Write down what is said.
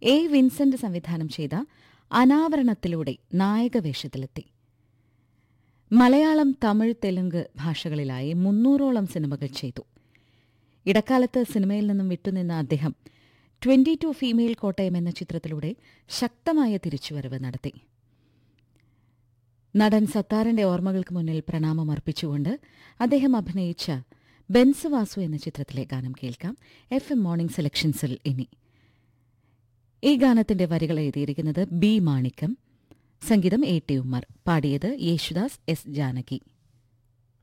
A Vincent സംവിധാനം ചെയ്ത അനാവരണത്തിലൂടെ നായകവേഷത്തിലെത്തി മലയാളം തമിഴ് തെലുങ്ക് ഭാഷകളിലായി മുന്നൂറോളം സിനിമകൾ ചെയ്തു ഇടക്കാലത്ത് സിനിമയിൽ നിന്നും വിട്ടുനിന്ന അദ്ദേഹം ട്വന്റി ടു ഫീമെയിൽ കോട്ടയം എന്ന ചിത്രത്തിലൂടെ ശക്തമായ തിരിച്ചുവരവ് നടത്തി നടൻ സത്താറിന്റെ ഓർമ്മകൾക്ക് മുന്നിൽ പ്രണാമം അർപ്പിച്ചുകൊണ്ട് അദ്ദേഹം അഭിനയിച്ച ബെൻസ് വാസു എന്ന ചിത്രത്തിലെ ഗാനം കേൾക്കാം എഫ് എം മോർണിംഗ് സെലക്ഷൻസിൽ ഇനി ഈ ഗാനത്തിന്റെ വരികൾ എഴുതിയിരിക്കുന്നത് ബി മാണിക്കം സംഗീതം എ ടി ഉമ്മർ പാടിയത് യേശുദാസ് എസ് ജാനകി